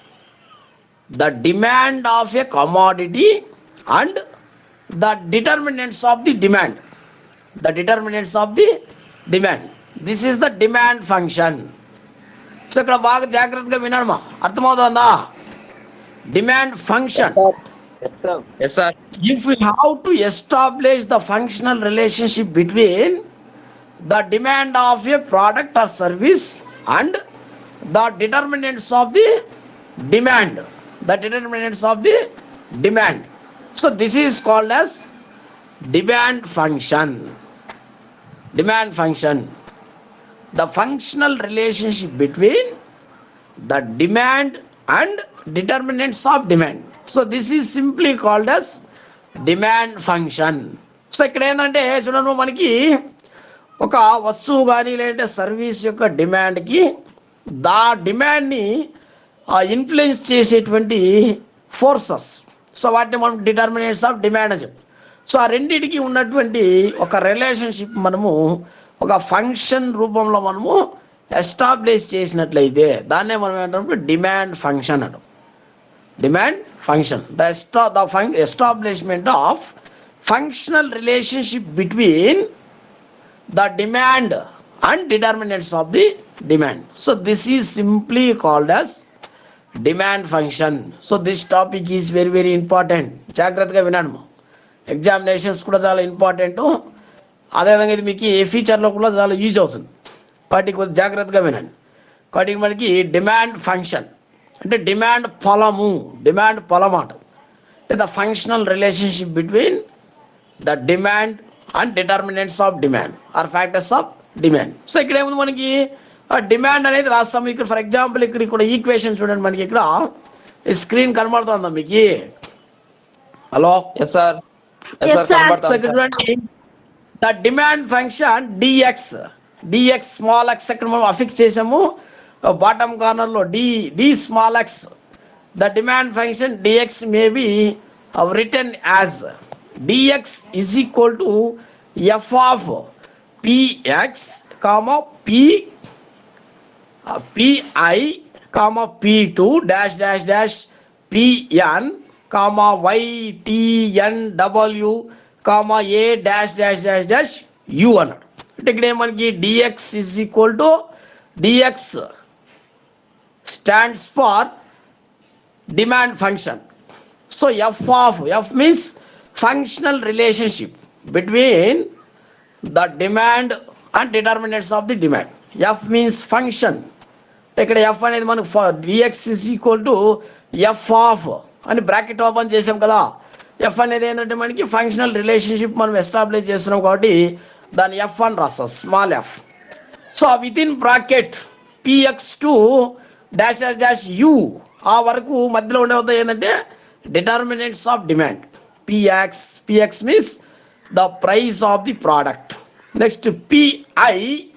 the demand of a commodity and the determinants of the demand. The determinants of the demand. This is the demand function. So ఇక్కడ బాగా జాగ్రత్తగా వినడమా అర్థమవుతుందా demand function yes sir if we have to establish the functional relationship between the demand of a product or service and the determinants of the demand the determinants of the demand so this is called as demand function demand function the functional relationship between the demand and determinants of demand. So this is simply called as demand function. So ఇక్కడ ఏంటంటే చూడండి మనకి ఒక వస్తువు కానీ లేదంటే సర్వీస్ యొక్క డిమాండ్కి దా డిమాండ్ని ఇన్ఫ్లుయెన్స్ చేసేటువంటి ఫోర్సెస్ సో వాటిని మనం డిటర్మినేట్స్ ఆఫ్ డిమాండ్ అని చెప్తాం సో ఆ రెండింటికి ఉన్నటువంటి ఒక రిలేషన్షిప్ మనము ఒక ఫంక్షన్ రూపంలో మనము ఎస్టాబ్లిష్ చేసినట్లయితే దాన్నే మనం ఏంటంటే డిమాండ్ ఫంక్షన్ అంటాం డిమాండ్ ఫంక్షన్ ద ఎస్టా ద ఫంక్ establishment of functional relationship between the demand and determinants of the demand. So this is simply called as demand function. So this topic is very very important. జాగ్రత్తగా వినడము ఎగ్జామినేషన్స్ కూడా చాలా ఇంపార్టెంట్ అదేవిధంగా ఇది మీకు ఏ ఫీచర్లో కూడా చాలా యూజ్ అవుతుంది వాటికి కొద్దిగా జాగ్రత్తగా వినండి వాటికి మనకి డిమాండ్ ఫంక్షన్ అంటే డిమాండ్ పొలము డిమాండ్ పొలం అంట the functional relationship between the demand and determinants of demand or factors of demand so ఇక్కడ ఏముంది మనకి డిమాండ్ అనేది రాస్తాం ఇక్కడ ఫర్ ఎగ్జాంపుల్ ఇక్కడ ఇక్కడ ఈక్వేషన్ చూడండి మనకి ఇక్కడ ఈ స్క్రీన్ కనబడుతుందా మీకు hello yes sir Yes, yes sir sir. So కనబడతాను ఇక్కడ చూడండి the demand function DX DX small X ఇక్కడ మనం అఫిక్స్ చేసాము బాటమ్ కార్నర్లో D D small X the demand function DX may be written as DX is equal to F of PX comma P PI comma P two dash dash dash PN comma YTN W comma A dash dash dash dash U అన్నాడు అంటే ఇక్కడ ఏమనకి DX is equal to DX stands for demand function so F of F means functional relationship between the demand and determinants of the demand F means function ఇక్కడ ఎఫ్ అనేది మనకు DX is equal to F of అని బ్రాకెట్ ఓపెన్ చేసాం కదా ఎఫ్ అనేది ఏంటంటే మనకి ఫంక్షనల్ రిలేషన్షిప్ మనం ఎస్టాబ్లిష్ చేస్తున్నాం కాబట్టి దాని ఎఫ్ అని రాస్తాం small F so with in bracket PX to dash dash dash U ఆ వరకు మధ్యలో ఉండే వద్ద ఏంటంటే determinants of demand PX PX means the price of the product next PI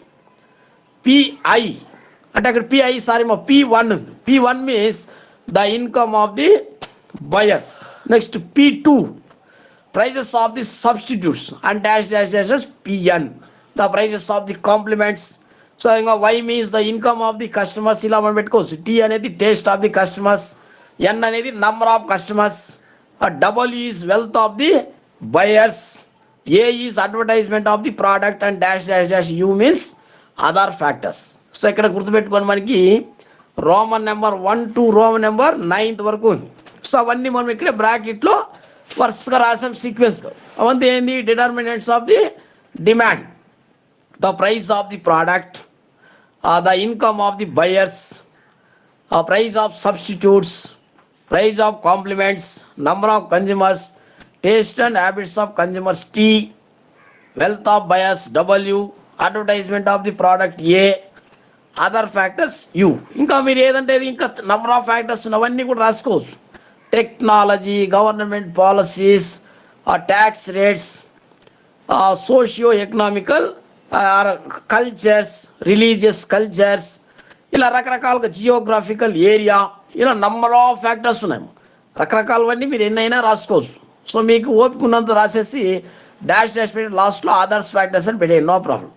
PI అంటే అక్కడ పిఐ సారీ మా పి వన్ ఉంది P one means the income of the buyers next P two prices of the substitutes and dash dash dash dash pn the prices of the complements so ఇంకా Y means the income of the customers ఇలా మనం పెట్టుకోవచ్చు టీ అనేది taste of the customers N అనేది number of customers W is wealth of the buyers A is advertisement of the product and dash dash dash U means other factors so ఇక్కడ గుర్తుపెట్టుకోండి మనకి roman number one to roman number ninth వరకు ఉంది సో అవన్నీ మనం ఇక్కడ బ్రాకెట్లో వరుసగా రాసాం సీక్వెన్స్గా అవంతా ఏంది determinants of the demand the price of the product the income of the buyers price of substitutes price of complements number of consumers taste and habits of consumers T wealth of buyers W advertisement of the product A other factors U ఇంకా మీరు ఏదంటే ఇది ఇంకా నంబర్ ఆఫ్ ఫ్యాక్టర్స్ అవన్నీ కూడా రాసుకోవచ్చు technology government policies tax rates socio economical cultures religious cultures ఇలా రకరకాలుగా జియోగ్రాఫికల్ ఏరియా ఇలా నంబర్ ఆఫ్ ఫ్యాక్టర్స్ ఉన్నాయి రకరకాలవన్నీ మీరు ఎన్నైనా రాసుకోవచ్చు సో మీకు ఓపిక ఉన్నంత రాసేసి డాష్ డాష్ పెట్టి లాస్ట్లో అదర్స్ ఫ్యాక్టర్స్ అని పెట్టేయండి నో ప్రాబ్లం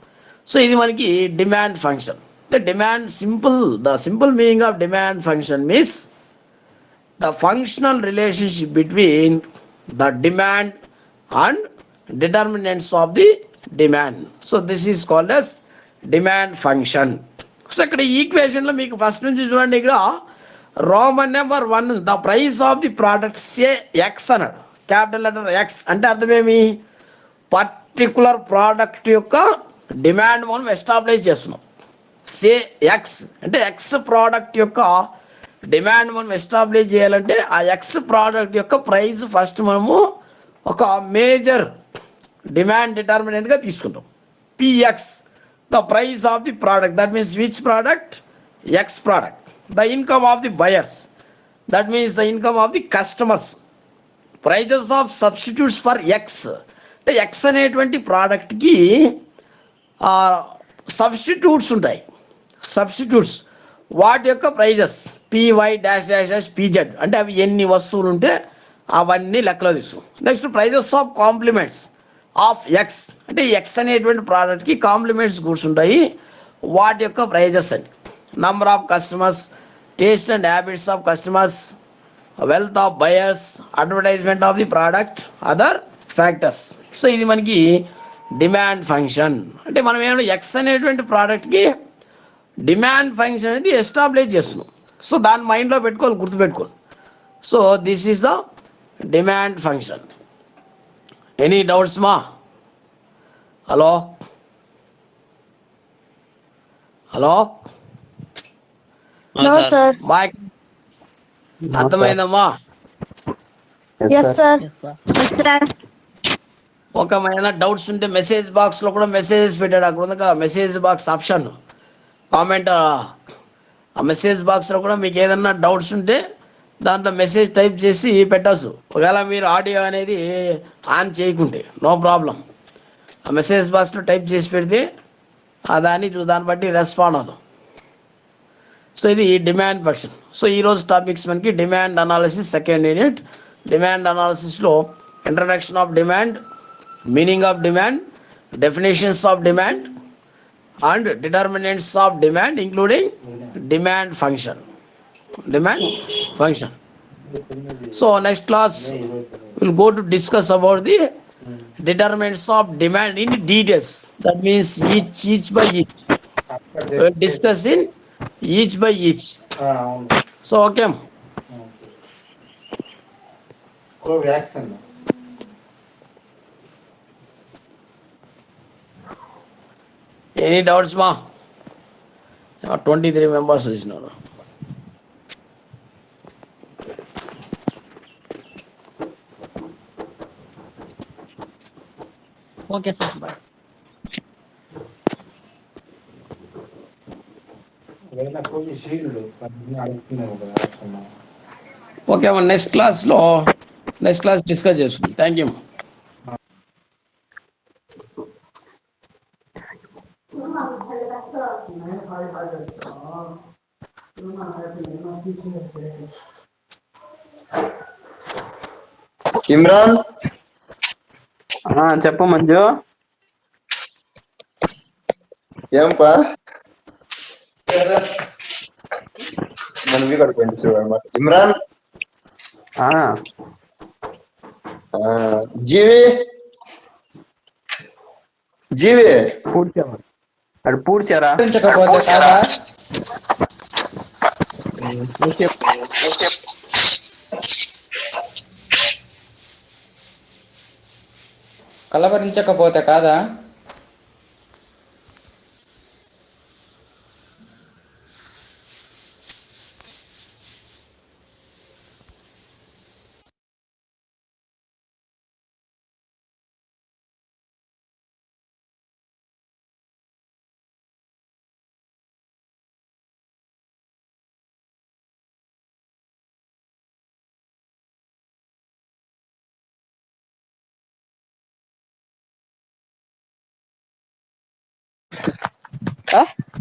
సో ఇది మనకి demand function the demand simple the simple meaning of demand function means the functional relationship between the demand and determinants of the demand so this is called as demand function so ఇక్కడ ఈక్వేషన్లో మీకు ఫస్ట్ నుంచి చూడండి ఇక్కడ Roman number one the price of the product say X అన్నాడు క్యాపిటల్ లెటర్ ఎక్స్ అంటే అర్థమేమి పర్టికులర్ ప్రోడక్ట్ యొక్క డిమాండ్ మనం ఎస్టాబ్లిష్ చేస్తున్నాం సే ఎక్స్ అంటే ఎక్స్ ప్రోడక్ట్ యొక్క డిమాండ్ మనం ఎస్టాబ్లిష్ చేయాలంటే ఆ ఎక్స్ ప్రోడక్ట్ యొక్క ప్రైస్ ఫస్ట్ మనము ఒక మేజర్ డిమాండ్ డిటర్మినెంట్గా తీసుకుంటాం PX the price of the product that means which product X product the income of the buyers that means the income of the customers prices of substitutes for X అంటే ఎక్స్ అనేటువంటి ప్రోడక్ట్కి సబ్స్టిట్యూట్స్ ఉంటాయి సబ్స్టిట్యూట్స్ వాటి యొక్క prices PY dash dash dash PZ అంటే అవి ఎన్ని వస్తువులు ఉంటే అవన్నీ లెక్కలో తీసు next prices of complements of X అంటే ఎక్స్ అనేటువంటి ప్రోడక్ట్కి కాంప్లిమెంట్స్ కూర్చుంటాయి వాటి యొక్క ప్రైజెస్ అని number of customers taste and habits of customers wealth of buyers advertisement of the product other factors so ఇది మనకి డిమాండ్ ఫంక్షన్ అంటే మనం ఏమైనా ఎక్స్ అనేటువంటి ప్రోడక్ట్కి డిమాండ్ ఫంక్షన్ అనేది ఎస్టాబ్లిష్ చేస్తున్నాం సో దాన్ని మైండ్లో పెట్టుకోవాలి గుర్తుపెట్టుకోవాలి so this is the demand function any doubts మా హలో హలో No, sir. మా అర్థమైందమ్మా Yes, sir. Yes, sir. Yes, sir. ఒకమైన డౌట్స్ ఉంటే మెసేజ్ బాక్స్లో కూడా మెసేజెస్ పెట్టాడు అక్కడ ఉంది మెసేజ్ బాక్స్ ఆప్షన్ కామెంట్ ఆ మెసేజ్ బాక్స్లో కూడా మీకు ఏదన్నా డౌట్స్ ఉంటే దాంట్లో మెసేజ్ టైప్ చేసి పెట్టచ్చు ఒకవేళ మీరు ఆడియో అనేది ఆన్ చేయకుంటే నో ప్రాబ్లం ఆ మెసేజ్ బాక్స్లో టైప్ చేసి పెడితే ఆ దాన్ని చూ దాన్ని బట్టి రెస్పాండ్ అవుతాం సో ఇది డిమాండ్ ఫంక్షన్ సో ఈరోజు టాపిక్స్ మనకి demand analysis second unit demand అనాలిసిస్లో introduction of demand meaning of demand definitions of demand and determinants of demand including demand function demand function so next class will go to discuss about the determinants of demand in details that means each each by each we'll discuss in each by each అవును so okay vaccine any doubts ma 23 members వచ్చినారు Okay, sir. Bye. వేల కోటి షీల్డ్ అడుగుతున్నావు కదా వ్యాక్సిన్ ఓకే అమ్మ నెక్స్ట్ క్లాస్లో నెక్స్ట్ క్లాస్ డిస్కస్ చేసుకుందాం థ్యాంక్ యూ ఇమ్రాన్ ఆ, చెప్పు మంజు ఏంపా మన మీ కడుపు చూడమాట ఇమ్రాన్ ఆ, ఆ, జీవి జీవి పూడ్చావా అడు పూడ్చారా పాటించకపోతే కాదా కలవరించకపోతే కాదా ఆ?